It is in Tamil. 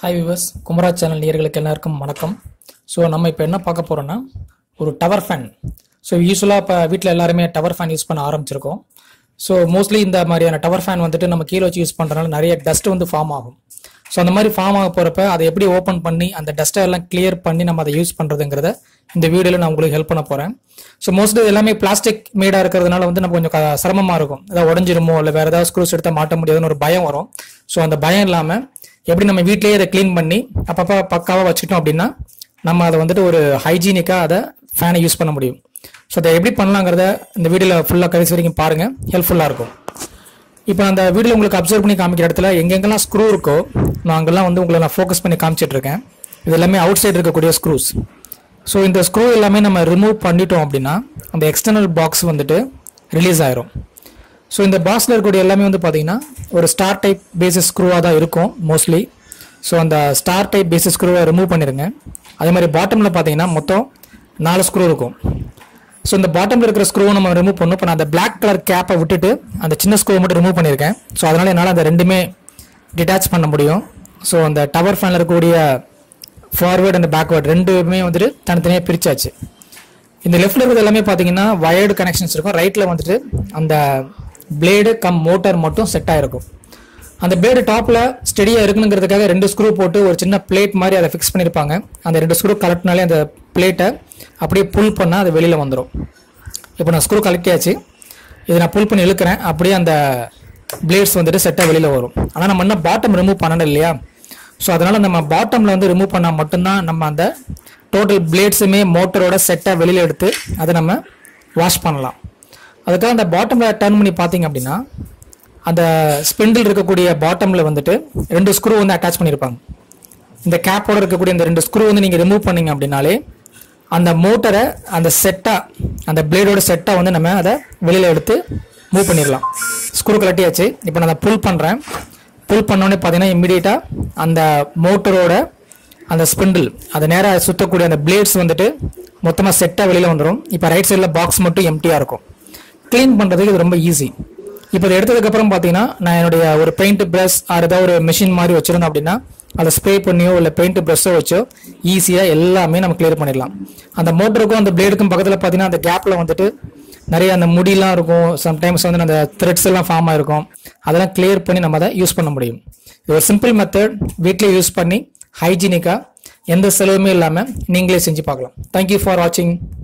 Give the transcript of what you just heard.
ஹாய் விவர்ஸ் குமரா சேனல் நேயர்களுக்கு எல்லாருக்கும் வணக்கம் ஸோ நம்ம இப்போ என்ன பார்க்க போகிறோன்னா ஒரு டவர் ஃபேன் ஸோ யூஸ்வலாக இப்போ வீட்டில் எல்லாருமே டவர் ஃபேன் யூஸ் பண்ண ஆரம்பிச்சிருக்கோம் ஸோ மோஸ்ட்லி இந்த மாதிரியான டவர் ஃபேன் வந்துட்டு நம்ம கீழே வச்சு யூஸ் பண்ணுறதுனால நிறைய டஸ்ட் வந்து ஃபார்ம் ஆகும் ஸோ அந்த மாதிரி ஃபார்ம் ஆக போகிறப்ப அதை எப்படி ஓப்பன் பண்ணி அந்த டஸ்ட்டை எல்லாம் கிளியர் பண்ணி நம்ம அதை யூஸ் பண்ணுறதுங்கிறத இந்த வீடியோவில் நான் உங்களுக்கு ஹெல்ப் பண்ண போகிறேன் ஸோ மோஸ்ட்லி எல்லாமே பிளாஸ்டிக் மேடாக இருக்கிறதுனால வந்து நம்ம கொஞ்சம் க- சிரமமா இருக்கும் ஏதாவது உடஞ்சிருமோ இல்லை வேறு ஏதாவது ஸ்க்ரூஸ் எடுத்தால் மாட்ட முடியாதுன்னு ஒரு பயம் வரும் ஸோ அந்த பயம் இல்லாமல் எப்படி நம்ம வீட்டிலேயே அதை க்ளீன் பண்ணி அப்பப்போ பக்காவாக வச்சுக்கிட்டோம் அப்படின்னா நம்ம அதை வந்துட்டு ஒரு ஹைஜீனிக்காக அதை ஃபேனை யூஸ் பண்ண முடியும் ஸோ அதை எப்படி பண்ணலாங்கிறத இந்த வீடியோவில் ஃபுல்லாக கடைசி வரைக்கும் பாருங்கள் ஹெல்ப்ஃபுல்லாக இருக்கும் இப்போ அந்த வீடியோ உங்களுக்கு அப்சர்வ் பண்ணி காமிக்கிற இடத்துல எங்கெங்கெல்லாம் ஸ்க்ரூ இருக்கோ நான் அங்கெல்லாம் வந்து உங்களை நான் ஃபோக்கஸ் பண்ணி காமிச்சிட்டு இருக்கேன் இது எல்லாமே அவுட் சைடு இருக்கக்கூடிய ஸ்க்ரூஸ் ஸோ இந்த ஸ்க்ரூ எல்லாமே நம்ம ரிமூவ் பண்ணிட்டோம் அப்படின்னா அந்த எக்ஸ்டர்னல் பாக்ஸ் வந்துட்டு ரிலீஸ் ஆயிரும் ஸோ இந்த பாக்ஸில் இருக்கக்கூடிய எல்லாமே வந்து பார்த்தீங்கன்னா ஒரு ஸ்டார் டைப் பேசிஸ் ஸ்க்ரூவாக தான் இருக்கும் மோஸ்ட்லி ஸோ அந்த ஸ்டார் டைப் பேசிஸ் ஸ்க்ரூவை ரிமூவ் பண்ணிடுங்க அதே மாதிரி பாட்டமில் பார்த்தீங்கன்னா மொத்தம் நாலு ஸ்க்ரூ இருக்கும் ஸோ இந்த பாட்டமில் இருக்கிற ஸ்க்ரூவை நம்ம ரிமூவ் பண்ணணும் இப்போ நான் அந்த பிளாக் கலர் கேப்பை விட்டுட்டு அந்த சின்ன ஸ்க்ரூவை மட்டும் ரிமூவ் பண்ணியிருக்கேன் ஸோ அதனால் என்னால் அந்த ரெண்டுமே டிட்டாச் பண்ண முடியும் ஸோ அந்த டவர் ஃபேனில் இருக்கக்கூடிய ஃபார்வேர்டு அண்ட் பேக்வேர்டு ரெண்டுமே வந்துட்டு தனித்தனியாக பிரிச்சாச்சு இந்த லெஃப்ட்ல இருக்கிறது எல்லாமே பார்த்தீங்கன்னா வயர்டு கனெக்ஷன்ஸ் இருக்கும் ரைட்டில் வந்துட்டு அந்த பிளேடு கம் மோட்டார் மட்டும் செட் ஆயிருக்கும் அந்த பிளேடு டாப்பில் ஸ்டெடியாக இருக்கணுங்கிறதுக்காக ரெண்டு ஸ்க்ரூ போட்டு ஒரு சின்ன பிளேட் மாதிரி அதை ஃபிக்ஸ் பண்ணியிருப்பாங்க அந்த ரெண்டு ஸ்க்ரூ கலெக்ட்னாலே அந்த பிளேட்டை அப்படியே புல் பண்ணால் அது வெளியில் வந்துடும் இப்போ நான் ஸ்க்ரூ கலெக்டியாச்சு இதை நான் புல் பண்ணி இழுக்கிறேன் அப்படியே அந்த பிளேட்ஸ் வந்துட்டு செட்டாக வெளியில் வரும் ஆனால் நம்ம இன்னும் பாட்டம் ரிமூவ் பண்ணணும் இல்லையா ஸோ அதனால் நம்ம பாட்டமில் வந்து ரிமூவ் பண்ணால் மட்டும்தான் நம்ம அந்த டோட்டல் பிளேட்ஸுமே மோட்டரோட செட்டாக வெளியில் எடுத்து அதை நம்ம வாஷ் பண்ணலாம் அதுக்காக அந்த பாட்டமில் டர்ன் பண்ணி பார்த்தீங்க அப்படின்னா அந்த ஸ்பிண்டில் இருக்கக்கூடிய பாட்டமில் வந்துட்டு ரெண்டு ஸ்க்ரூ வந்து அட்டாச் பண்ணியிருப்பாங்க இந்த கேப்போட இருக்கக்கூடிய இந்த ரெண்டு ஸ்க்ரூ வந்து நீங்கள் ரிமூவ் பண்ணீங்க அப்படின்னாலே அந்த மோட்டரை அந்த செட்டாக அந்த பிளேடோட செட்டாக வந்து நம்ம அதை வெளியில் எடுத்து மூவ் பண்ணிடலாம் ஸ்க்ரூ கலட்டியாச்சு இப்போ நான் அதை புல் பண்ணுறேன் புல் பண்ணோடனே பார்த்தீங்கன்னா இம்மிடியேட்டாக அந்த மோட்டரோட அந்த ஸ்பிண்டில் அதை நேராக சுற்றக்கூடிய அந்த பிளேட்ஸ் வந்துட்டு மொத்தமாக செட்டாக வெளியில் வந்துடும் இப்போ ரைட் சைடில் பாக்ஸ் மட்டும் எம்டியாக இருக்கும் க்ளீன் பண்ணுறதுக்கு இது ரொம்ப ஈஸி இப்போ இதை எடுத்ததுக்கப்புறம் பார்த்தீங்கன்னா நான் என்னுடைய ஒரு பெயிண்ட் ப்ரஷ் ஆர் ஏதாவது ஒரு மிஷின் மாதிரி வச்சிருந்தோம் அப்படின்னா அதை ஸ்ப்ரே பண்ணியோ இல்லை பெயிண்ட் ப்ரஷ்ஷோ வச்சோ ஈஸியாக எல்லாமே நம்ம கிளியர் பண்ணிடலாம் அந்த மோட்டருக்கும் அந்த பிளேடுக்கும் பக்கத்தில் பார்த்தீங்கன்னா அந்த கேப்பில் வந்துட்டு நிறைய அந்த முடியெல்லாம் இருக்கும் சம்டைம்ஸ் வந்து அந்த த்ரெட்ஸ் எல்லாம் ஃபார்ம் ஆயிருக்கும் அதெல்லாம் கிளியர் பண்ணி நம்ம அதை யூஸ் பண்ண முடியும் இது ஒரு சிம்பிள் மெத்தட் வீட்டிலே யூஸ் பண்ணி ஹைஜீனிக்காக எந்த செலவுமே இல்லாமல் நீங்களே செஞ்சு பார்க்கலாம் தேங்க்யூ ஃபார் வாட்சிங்